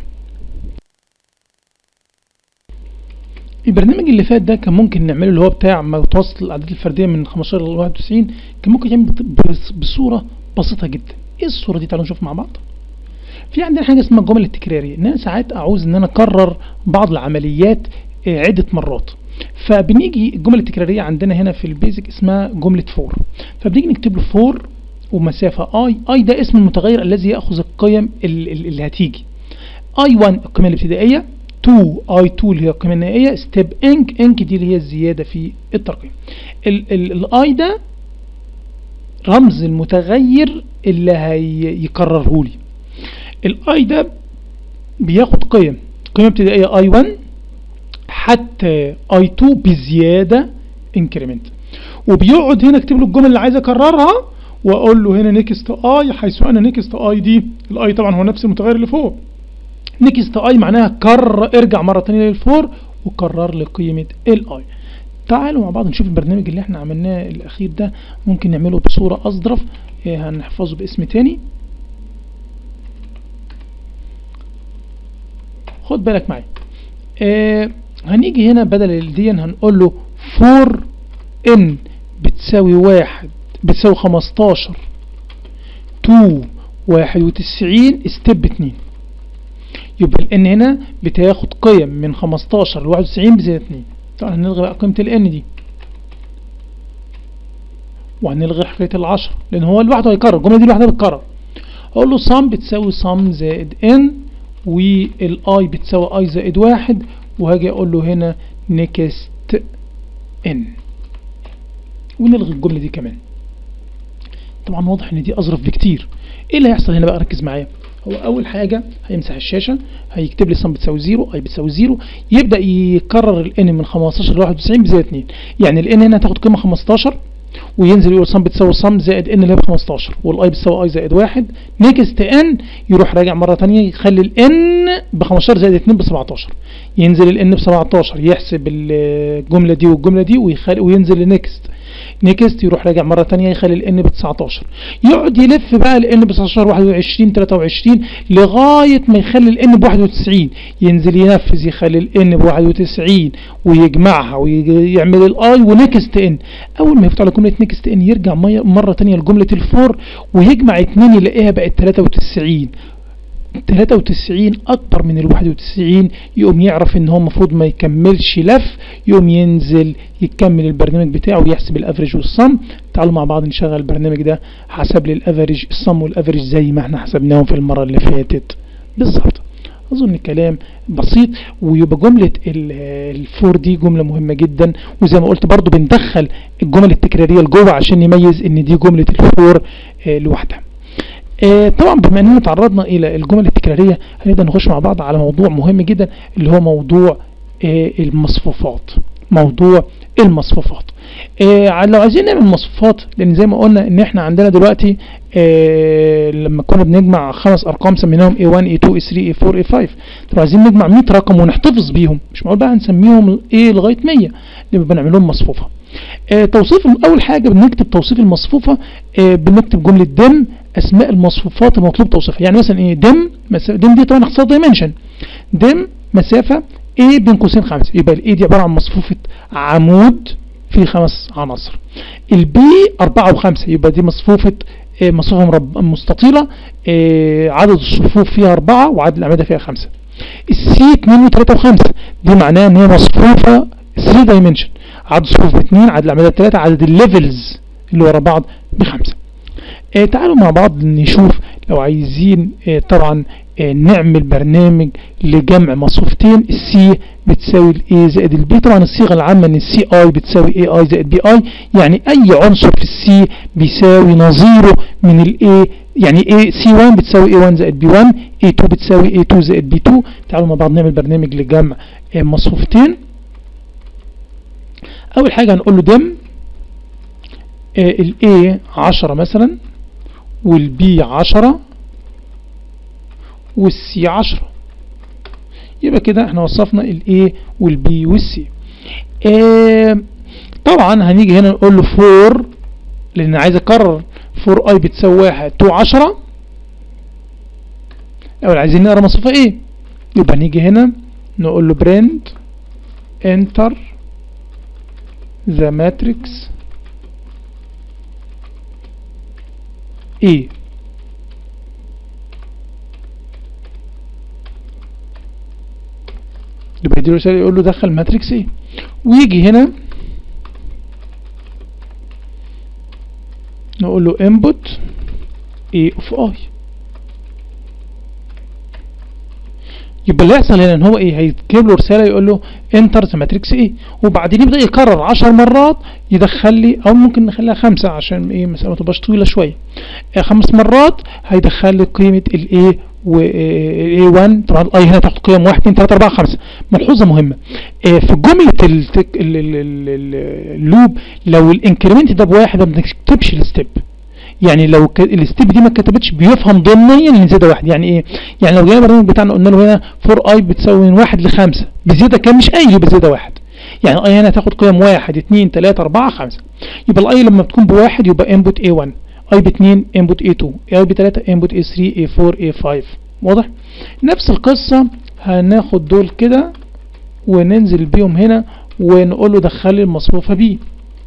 البرنامج اللي فات ده كان ممكن نعمله اللي هو بتاع متوسط الاعداد الفرديه من 15 ل 91 كان ممكن يعمل بصوره بسيطه جدا ايه الصوره دي تعالوا نشوف مع بعض في عندنا حاجه اسمها الجمل التكراريه ان انا ساعات اعوز ان انا اكرر بعض العمليات عده مرات فبنيجي الجمل التكراريه عندنا هنا في البيزك اسمها جمله فور فبنيجي نكتب له فور ومسافه اي اي ده اسم المتغير الذي ياخذ القيم اللي هتيجي اي 1 القيمه الابتدائيه 2 اي 2 اللي هي القيمه النهائيه ستيب انك انك دي اللي هي الزياده في الترقيم الاي ده رمز المتغير اللي هيكرره لي الاي ده بياخد قيم قيمه ابتدائيه اي 1 حتى اي 2 بزياده انكريمنت وبيقعد هنا اكتب له الجمله اللي عايز اكررها واقول له هنا نيكست اي حيث ان نيكست اي دي الاي طبعا هو نفس المتغير اللي فوق نيكست اي معناها كرر ارجع مره ثانيه للفور وكرر لي قيمه الاي تعالوا مع بعض نشوف البرنامج اللي احنا عملناه الاخير ده ممكن نعمله بصوره اظرف اه هنحفظه باسم تاني خد بالك معايا اه هنيجي هنا بدل دي هنقول له فور ان بتساوي واحد بتساوي خمستاشر تو واحد وتسعين ستيب اتنين يبقى الان هنا بتاخد قيم من 15 ل 91 بزائد 2 طبعا هنلغي بقى قيمه الان دي وهنلغي حكايه ال10 لان هو لوحده هيكرر الجمله دي لوحدها بتكرر اقول له صم بتساوي صم زائد ان والاي بتساوي اي زائد واحد وهاجي اقول له هنا نيكست ان ونلغي الجمله دي كمان طبعا واضح ان دي اظرف بكتير ايه اللي هيحصل هنا بقى ركز معايا هو اول حاجه هيمسح الشاشه هيكتب لي صم بتساوي 0 اي بتساوي 0 يبدا يكرر الان من 15 ل 91 بزائد 2 يعني الان هنا هتاخد قيمه 15 وينزل يقول صم بتساوي صم زائد ان اللي هي ب 15 والاي بتساوي اي زائد 1 نيكست ان يروح راجع مره ثانيه يخلي الان ب 15 زائد 2 ب 17 ينزل الان ب 17 يحسب الجمله دي والجمله دي ويخلي وينزل لنيكست نيكست يروح راجع مره ثانيه يخلي الان ب 19 يقعد يلف بقى الان ب 19 21 23 لغايه ما يخلي الان ب 91 ينزل ينفذ يخلي الان ب 91 ويجمعها ويعمل الاي ونكست ان اول ما يفتح على جمله نكست ان يرجع مره ثانيه لجمله الفور ويجمع 2 يلاقيها بقت 93 93 اكبر من ال 91 يقوم يعرف ان هو المفروض ما يكملش لف يقوم ينزل يكمل البرنامج بتاعه ويحسب الافريج والصم تعالوا مع بعض نشغل البرنامج ده حسب لي الافريج الصم والافريج زي ما احنا حسبناهم في المره اللي فاتت بالظبط اظن كلام بسيط ويبقى جملة الفور دي جملة مهمة جدا وزي ما قلت برضو بندخل الجمل التكرارية لجوه عشان نميز ان دي جملة الفور آه لوحدها آه طبعا بما اننا تعرضنا الى الجمل التكرارية هنبدأ نخش مع بعض على موضوع مهم جدا اللي هو موضوع آه المصفوفات موضوع المصفوفات آه لو عايزين نعمل مصفوفات لان زي ما قلنا ان احنا عندنا دلوقتي آه لما كنا بنجمع خمس ارقام سميناهم A1 A2 A3 A4 A5 طب عايزين نجمع 100 رقم ونحتفظ بيهم مش معقول بقى هنسميهم ايه لغايه 100 نبقى بنعمل لهم مصفوفه آه توصيف اول حاجه بنكتب توصيف المصفوفه آه بنكتب جمله دم اسماء المصفوفات المطلوب توصيفها يعني مثلا ايه دم دم دي طبعا اختصار دايمنشن دم مسافه A بين قوسين خمسة يبقى الاي دي عبارة عن مصفوفة عمود فيه خمس عناصر البي أربعة وخمسة يبقى دي مصفوفة آه مصفوفة مستطيلة آه عدد الصفوف فيها أربعة وعدد الأعمدة فيها خمسة السي اتنين وتلاتة وخمسة دي معناها ان هي مصفوفة 3 دايمنشن عدد الصفوف باتنين عدد الأعمدة بتلاتة عدد الليفلز اللي ورا بعض بخمسة آه تعالوا مع بعض نشوف لو عايزين طبعا نعمل برنامج لجمع مصفوفتين السي بتساوي الاي زائد البي طبعا الصيغه العامه ان السي اي بتساوي اي اي زائد بي اي يعني اي عنصر في السي بيساوي نظيره من الاي يعني اي سي 1 بتساوي اي 1 زائد بي 1 اي 2 بتساوي اي 2 زائد بي 2 تعالوا مع بعض نعمل برنامج لجمع مصفوفتين اول حاجه هنقول له دم الاي 10 مثلا والبي 10 والسي 10 يبقى كده احنا وصفنا الاي والبي والسي اه طبعا هنيجي هنا نقول له فور لان عايز اكرر فور اي بتساوي 1 2 10 الاول عايزين نقرا مصفوفه ايه يبقى نيجي هنا نقول له برنت انتر ذا ماتريكس ايه يبقى يديله رسالة يقول له دخل ماتريكس ايه ويجي هنا نقول له input a of i يبقى اللي يحصل هنا ان هو ايه هيجيب له رساله يقول له انتر ذا ماتريكس ايه وبعدين يبدا يكرر 10 مرات يدخل لي او ممكن نخليها خمسه عشان ايه المساله ما تبقاش طويله شويه آه خمس مرات هيدخل لي قيمه الايه و A1 طبعا الاي هنا تاخد قيم 1 2 3 4 5 ملحوظه مهمه آه في جمله اللوب لو الانكريمنت ده بواحد ما بنكتبش الستيب يعني لو الستيب دي ما اتكتبتش بيفهم ضمنيا ان زياده واحد يعني ايه يعني لو جينا البرنامج بتاعنا قلنا له هنا 4 اي بتساوي من 1 ل 5 بزياده كام مش اي بزياده واحد يعني الاي هنا تاخد قيم 1 2 3 4 5 يبقى الاي لما بتكون بواحد يبقى انبوت A1 اي ب 2 انبوت A2 اي ب 3 انبوت A3 A4 A5 واضح نفس القصة هناخد دول كده وننزل بيهم هنا ونقول له دخل لي المصفوفة بي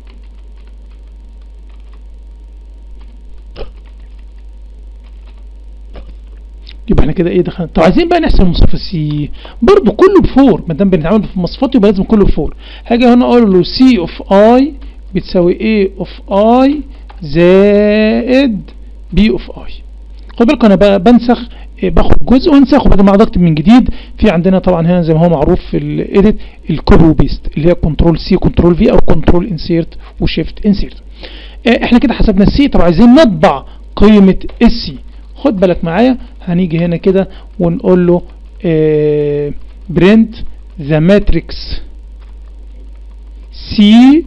يبقى احنا كده ايه دخلنا طب عايزين بقى نحسب المصفوفة سي برضه كله بفور ما دام بنتعامل في مصفوفات يبقى لازم كله بفور هاجي هنا اقول له سي اوف اي بتساوي ايه اوف اي زائد بي اوف اي خد بالك انا بقى بنسخ باخد جزء وانسخه بدل ما اقعد اكتب من جديد في عندنا طبعا هنا زي ما هو معروف في الايديت الكوبي وبيست اللي هي كنترول سي كنترول في او كنترول انسيرت وشيفت انسيرت احنا كده حسبنا السي طب عايزين نطبع قيمه السي خد بالك معايا هنيجي هنا كده ونقول له برنت ذا ماتريكس سي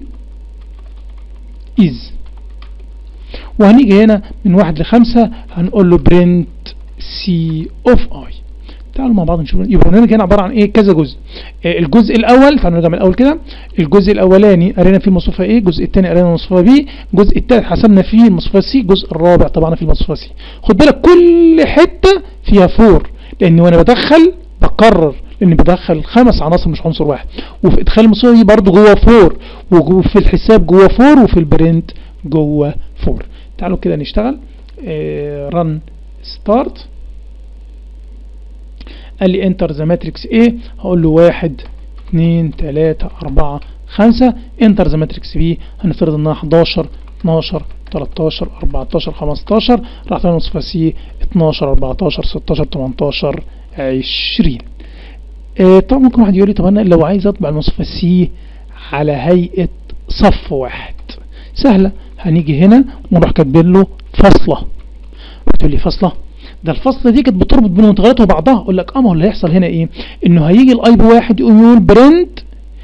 از وهنيجي هنا من واحد لخمسة هنقول له برنت سي اوف اي تعالوا مع بعض نشوف يبقى البرنامج هنا عباره عن ايه كذا جزء آه الجزء الاول تعالوا نرجع من الاول كده الجزء الاولاني قرينا فيه المصفوفه ايه الجزء الثاني قرينا المصفوفه بي الجزء الثالث حسبنا فيه المصفوفه سي الجزء الرابع طبعا في المصفوفه سي خد بالك كل حته فيها فور لان وانا بدخل بكرر لان بدخل خمس عناصر مش عنصر واحد وفي ادخال المصفوفه دي برضه جوه فور وفي الحساب جوه فور وفي البرنت جوه فور تعالوا كده نشتغل رن ستارت قال لي انتر ذا ماتريكس ايه هقول له واحد اتنين تلاتة اربعة خمسة انتر ذا ماتريكس بي هنفترض انها 11 12 13 14 15 راح تعمل مصفى سي 12 14 16 18 20 آه طبعا ممكن واحد يقول لي طب انا لو عايز اطبع المصفوفة سي على هيئة صف واحد سهلة هنيجي هنا ونروح كاتبين له فاصلة تقول لي فاصلة ده الفاصلة دي كانت بتربط بين المنتجات وبعضها اقول لك اه ما هو اللي هيحصل هنا ايه انه هيجي الاي بواحد يقوم يقول برنت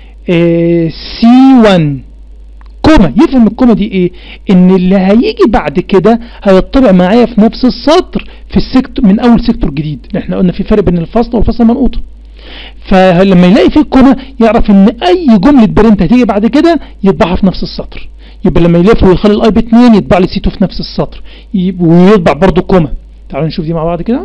سي 1 كوما يفهم الكوما دي ايه ان اللي هيجي بعد كده هيطبع معايا في نفس السطر في السيكتور من اول سيكتور جديد احنا قلنا في فرق بين الفصل والفصل المنقوطه فلما يلاقي فيه كوما يعرف ان اي جمله برنت هتيجي بعد كده يطبعها في نفس السطر يبقى لما يلف ويخلي الاي بي 2 يطبع لي سي 2 في نفس السطر ويطبع برضو كوما تعالوا نشوف دي مع بعض كده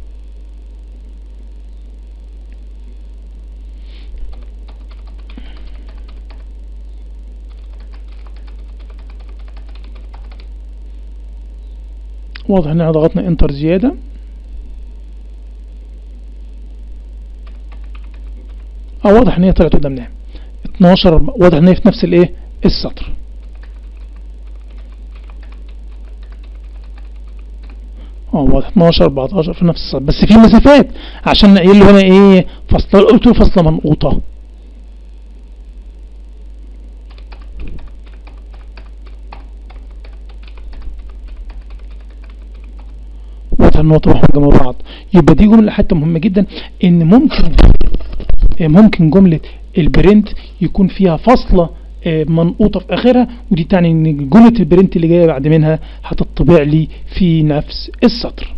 واضح ان احنا ضغطنا انتر زيادة اه واضح ان هي طلعت قدامنا 12 واضح ان هي في نفس الايه السطر اه واضح 12 14 في نفس السطر بس في مسافات عشان نقول له هنا ايه فصل قلت له فصله منقوطه واضح ان هو طبعا جنب بعض يبقى دي جمله حتى مهمه جدا ان ممكن ممكن جمله البرنت يكون فيها فاصله منقوطه في اخرها ودي تعني ان جمله البرنت اللي جايه بعد منها هتطبع لي في نفس السطر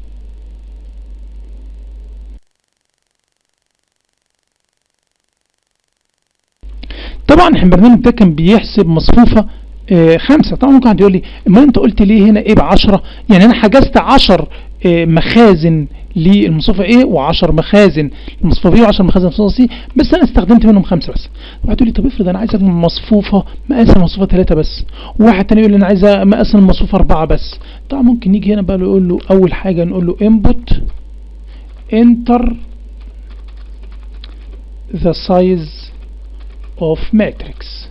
طبعا البرنامج ده كان بيحسب مصفوفه آه خمسة طبعا ممكن حد يقول لي ما انت قلت ليه هنا ايه بعشرة يعني انا حجزت عشر آه مخازن للمصفوفة ايه وعشر مخازن المصفوفة بي وعشر مخازن المصفوفة سي بس انا استخدمت منهم خمسة بس واحد يقول لي طب افرض انا عايز مصفوفة مقاس المصفوفة ثلاثة بس وواحد تاني يقول لي انا عايز مقاس المصفوفة اربعة بس طبعا ممكن نيجي هنا بقى نقول له اول حاجة نقول له input enter the size of matrix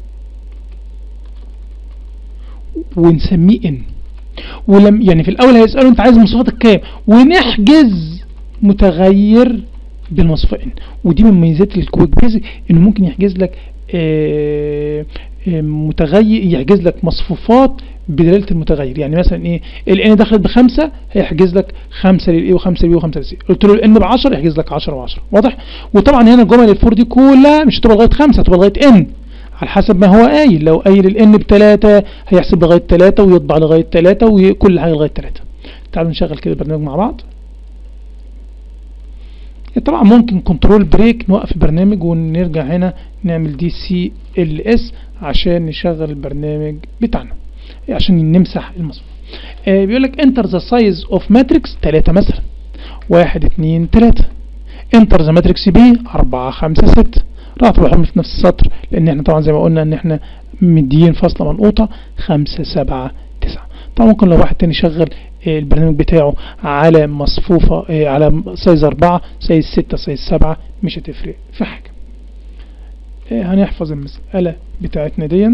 ونسميه ان ولم يعني في الاول هيساله انت عايز مواصفاتك كام ونحجز متغير بالمواصفه ان ودي من مميزات الكويك بيزك انه ممكن يحجز لك آآ آآ متغير يحجز لك مصفوفات بدلاله المتغير يعني مثلا ايه الان دخلت بخمسه هيحجز لك خمسه للاي وخمسه للبي وخمسه للسي قلت له الان ب 10 يحجز لك 10 و10 واضح وطبعا هنا جمل الفور دي كلها مش هتبقى لغايه خمسه هتبقى لغايه ان على حسب ما هو قايل لو قايل الان بتلاتة هيحسب لغاية تلاتة ويطبع لغاية تلاتة وكل حاجة لغاية تلاتة تعالوا نشغل كده البرنامج مع بعض طبعا ممكن كنترول بريك نوقف البرنامج ونرجع هنا نعمل دي سي ال اس عشان نشغل البرنامج بتاعنا عشان نمسح المصفوفة آه بيقول لك انتر ذا سايز اوف ماتريكس 3 مثلا 1 2 3 انتر ذا ماتريكس بي 4 5 6 راح تروحهم في نفس السطر لان احنا طبعا زي ما قلنا ان احنا مديين فاصلة منقوطة خمسة سبعة تسعة طبعا ممكن لو واحد تاني شغل البرنامج بتاعه على مصفوفة على سايز أربعة سايز ستة سايز سبعة مش هتفرق في حاجة هنحفظ المسألة بتاعتنا دي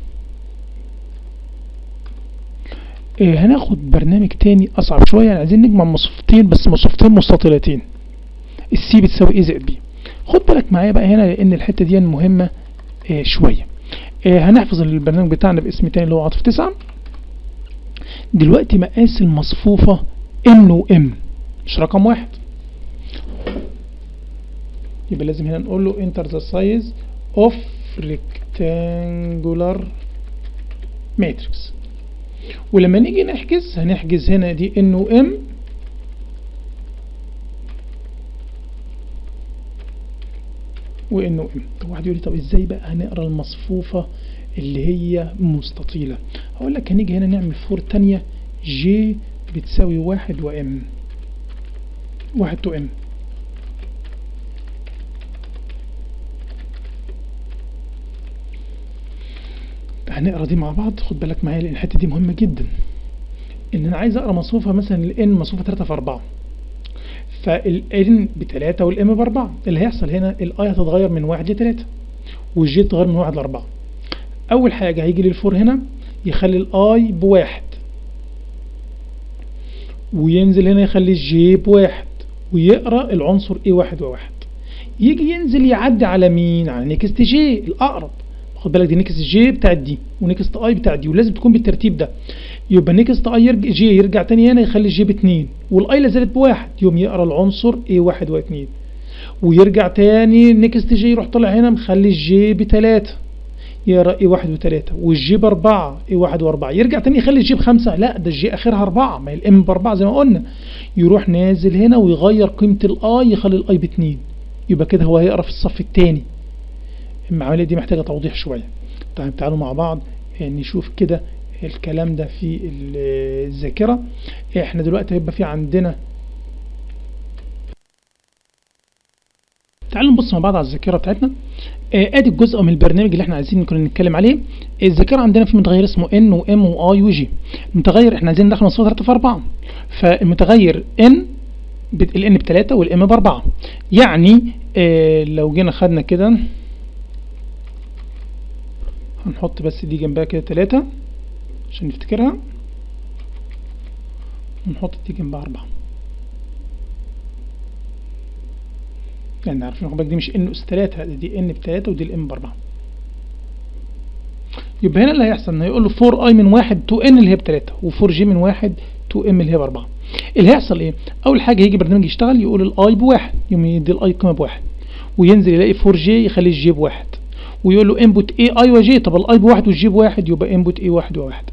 هناخد برنامج تاني أصعب شوية يعني عايزين نجمع مصفوفتين بس مصفوفتين مستطيلتين السي بتساوي ايه زائد بي خد بالك معايا بقى هنا لان الحته دي مهمه آه شويه آه هنحفظ البرنامج بتاعنا باسم تاني اللي هو عاطف 9 دلوقتي مقاس المصفوفه ان وام مش رقم واحد يبقى لازم هنا نقول له enter the size of rectangular matrix ولما نيجي نحجز هنحجز هنا دي ان وام وانه ام طب واحد يقول لي طب ازاي بقى هنقرا المصفوفه اللي هي مستطيله هقول لك هنيجي هنا نعمل فور تانية جي بتساوي واحد وام واحد تو ام هنقرا دي مع بعض خد بالك معايا لان الحته دي مهمه جدا ان انا عايز اقرا مصفوفه مثلا الان مصفوفه 3 في 4 فالان بتلاتة والام باربعة اللي هيحصل هنا الاي هتتغير من واحد لتلاتة والجي تتغير من واحد لاربعة اول حاجة هيجي للفور هنا يخلي الاي بواحد وينزل هنا يخلي الجي بواحد ويقرا العنصر ايه واحد وواحد يجي ينزل يعدي على مين على نيكست جي الاقرب خد بالك دي نيكست جي بتاعت دي ونيكست اي بتاعت دي ولازم تكون بالترتيب ده يبقى نيكست اي يرجع جي يرجع تاني هنا يخلي الجي باتنين والاي لازالت بواحد يوم يقرا العنصر ايه واحد واتنين ويرجع تاني نيكست جي يروح طالع هنا مخلي الجي بتلاتة يقرا ايه واحد وتلاتة والجي باربعة ايه واحد واربعة يرجع تاني يخلي الجي بخمسة لا ده الجي اخرها اربعة ما هي الام باربعة زي ما قلنا يروح نازل هنا ويغير قيمة الاي يخلي الاي باتنين يبقى كده هو هيقرا في الصف التاني العملية دي محتاجة توضيح شوية طيب تعالوا مع بعض نشوف كده الكلام ده في الذاكرة احنا دلوقتي هيبقى في عندنا تعالوا نبص مع بعض على الذاكرة بتاعتنا ادي الجزء من البرنامج اللي احنا عايزين كنا نتكلم عليه الذاكرة عندنا في متغير اسمه ان وام واي وجي المتغير احنا عايزين ندخل مصفوفة 3 في 4 فالمتغير ان الان بتلاتة والام باربعة يعني اه لو جينا خدنا كده هنحط بس دي جنبها كده تلاتة عشان نفتكرها ونحط دي جنبها أربعة يعني عارفين خد بالك دي مش ان اس تلاتة دي ان بتلاتة ودي الام بأربعة يبقى هنا اللي هيحصل ان هيقول له 4 اي من واحد 2 ان اللي هي بتلاتة و4 جي من واحد 2 ام اللي هي بأربعة اللي هيحصل ايه؟ أول حاجة يجي برنامج يشتغل يقول الاي بواحد يوم يدي الاي قيمة بواحد وينزل يلاقي 4 جي يخلي الجي بواحد ويقول له انبوت اي اي وجي طب الاي بواحد والجي بواحد يبقى انبوت اي واحد وواحد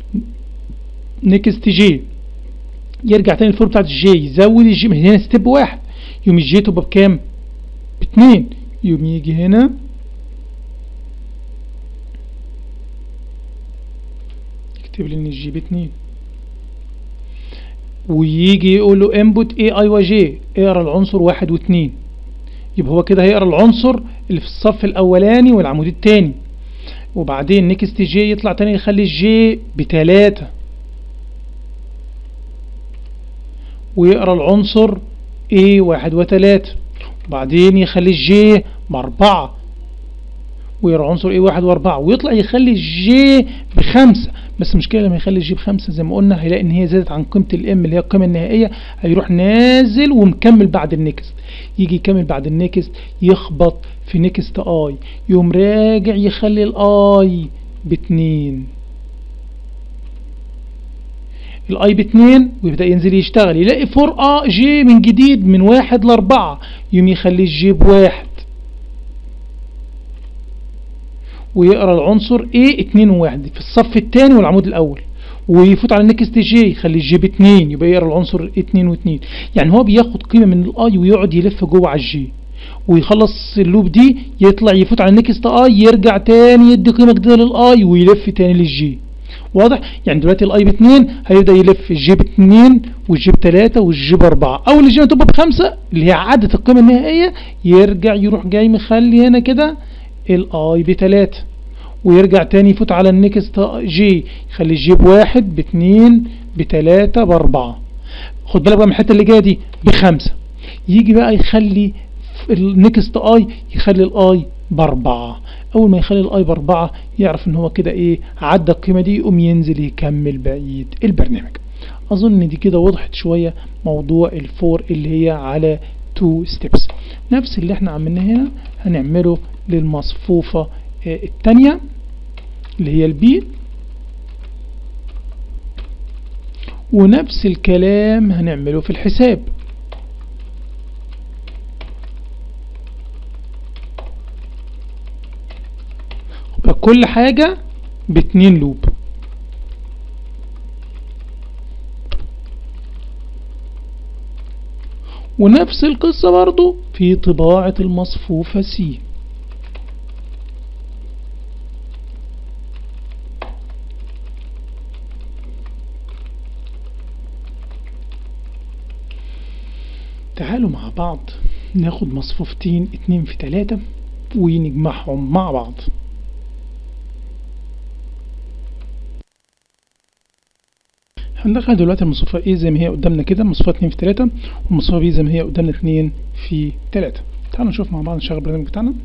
نيكست جي يرجع تاني الفور بتاعت الجي يزود الجي من هنا ستيب واحد يوم الجي تبقى بكام؟ باتنين يوم يجي هنا يكتب لي ان الجي باتنين ويجي يقول له انبوت اي اي وجي اقرا العنصر واحد واتنين يبقى هو كده هيقرا العنصر اللي في الصف الاولاني والعمود التاني وبعدين نيكست جي يطلع تاني يخلي الجي بتلاتة ويقرا العنصر A واحد وتلاتة وبعدين يخلي الجي بأربعة ويقرا عنصر A واحد وأربعة ويطلع يخلي الجي بخمسة بس المشكلة لما يخلي الجي بخمسة زي ما قلنا هيلاقي إن هي زادت عن قيمة الام اللي هي القيمة النهائية هيروح نازل ومكمل بعد النكست يجي يكمل بعد النكست يخبط في نكست اي يقوم راجع يخلي الاي باتنين الاي باتنين ويبدأ ينزل يشتغل يلاقي فور ا جي من جديد من واحد لاربعة يقوم يخليه الجي بواحد ويقرا العنصر A اتنين وواحد في الصف الثاني والعمود الاول ويفوت على النكست جي يخلي الجي باتنين يبقى يقرا العنصر اتنين واتنين يعني هو بياخد قيمة من الاي ويقعد يلف جوه على الجي ويخلص اللوب دي يطلع يفوت على النكست اي يرجع تاني يدي قيمة جديدة للاي ويلف تاني للجي واضح يعني دلوقتي الاي باتنين هيبدا يلف الجي باتنين والجي بتلاتة والجي باربعة اول الجي تبقى بخمسة اللي هي عدت القيمة النهائية يرجع يروح جاي مخلي هنا كده الاي بتلاتة ويرجع تاني يفوت على النكست جي يخلي الجي بواحد باتنين بتلاتة باربعة خد بالك بقى من الحتة اللي جاية دي بخمسة يجي بقى يخلي النكست اي يخلي الاي باربعة اول ما يخلي الاي باربعة يعرف ان هو كده ايه عدى القيمة دي يقوم ينزل يكمل بقية البرنامج اظن ان دي كده وضحت شوية موضوع الفور اللي هي على تو ستيبس نفس اللي احنا عملناه هنا هنعمله للمصفوفة التانية اللي هي البي ونفس الكلام هنعمله في الحساب كل حاجة باتنين لوب ونفس القصة برضو في طباعة المصفوفة سي تعالوا مع بعض ناخد مصفوفتين اتنين في تلاتة ونجمعهم مع بعض هندخل دلوقتي المصفوفة A زي ما هي قدامنا كده المصفوفة 2 في 3 والمصفوفة B زي ما هي قدامنا 2 في 3 تعالوا نشوف مع بعض نشغل البرنامج بتاعنا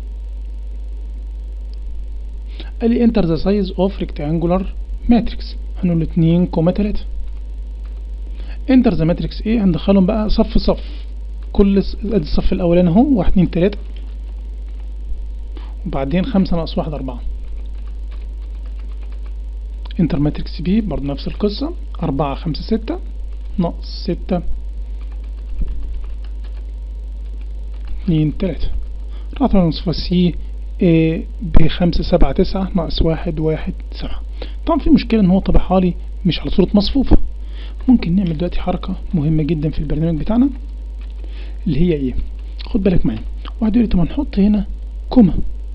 قال لي enter the size of rectangular matrix هنقول 2 كوما 3 انتر ذا ماتريكس ايه هندخلهم بقى صف صف كل س- ادي الصف الاولاني اهو واحد اتنين تلاته وبعدين خمسة ناقص واحد أربعة انتر ماتريكس بي برضه نفس القصة أربعة خمسة ستة ناقص ستة اتنين تلاتة رقم المصفى سي إيه بخمسة سبعة تسعة ناقص واحد واحد سبعة طبعا في مشكلة ان هو طبعها لي مش على صورة مصفوفة ممكن نعمل دلوقتي حركة مهمة جدا في البرنامج بتاعنا اللي هي ايه خد بالك معايا واحد يقول لي طب نحط هنا كوما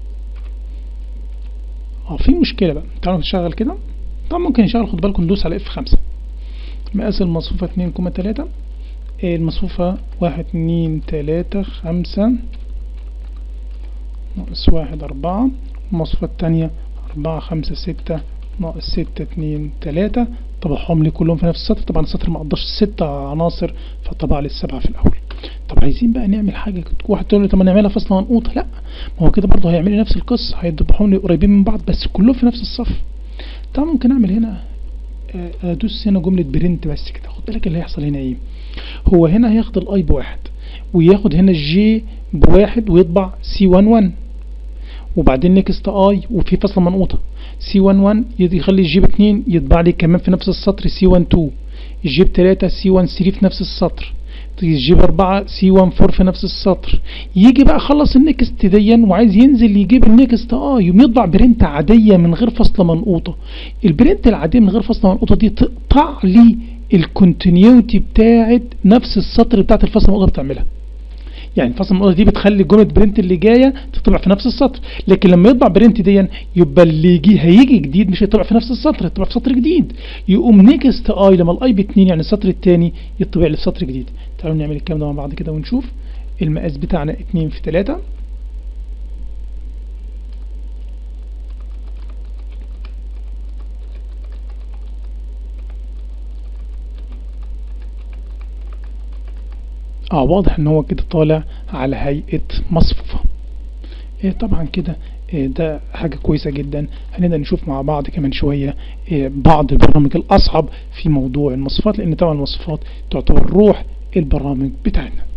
اه في مشكلة بقى تعالوا نشغل كده طبعا ممكن نشغل خد بالكم ندوس على اف خمسة مقاس المصفوفة اتنين كوما تلاتة إيه المصفوفة واحد اتنين تلاتة خمسة ناقص واحد أربعة المصفوفة التانية أربعة خمسة ستة ناقص ستة اتنين تلاتة طبعهم لي كلهم في نفس السطر طبعا السطر ما قدرش ستة عناصر فطبع لي السبعة في الأول طب عايزين بقى نعمل حاجة واحد تقول لي طب ما نعملها فصل منقوطة لا ما هو كده برضه هيعمل لي نفس القصة هيدبحهم لي قريبين من بعض بس كلهم في نفس الصف طبعا ممكن أعمل هنا آه، أدوس هنا جملة برنت بس كده خد بالك اللي هيحصل هنا إيه هو هنا هياخد الأي بواحد وياخد هنا الجي بواحد ويطبع سي 1 1 وبعدين نكست اي وفي فصل منقوطة سي 1 1 يخلي الجي ب 2 يطبع لي كمان في نفس السطر سي 1 2 الجي ب 3 سي 1 3 في نفس السطر الجي ب 4 سي 1 4 في نفس السطر يجي بقى خلص النكست ديا وعايز ينزل يجيب النكست اه يقوم يطبع برنت عادية من غير فصل منقوطة البرنت العادية من غير فصل منقوطة دي تقطع لي الكونتينيوتي بتاعت نفس السطر بتاعت الفصل المنقوطة بتعملها يعني الفصل المنقوطة دي بتخلي جملة برنت اللي جاية تطبع في نفس السطر لكن لما يطبع برنت دي يبقى اللي يجي هيجي جديد مش هيطبع في نفس السطر هيطبع في سطر جديد يقوم نيكست اي لما الاي باتنين يعني السطر التاني يطبع لي في سطر جديد تعالوا نعمل الكلام ده مع بعض كده ونشوف المقاس بتاعنا اتنين في تلاتة اه واضح ان هو كده طالع على هيئة مصفوفة إيه طبعا كده إيه ده حاجة كويسة جدا هنبدأ نشوف مع بعض كمان شوية إيه بعض البرامج الأصعب في موضوع المصفوفات لأن طبعا المصفوفات تعتبر روح البرامج بتاعتنا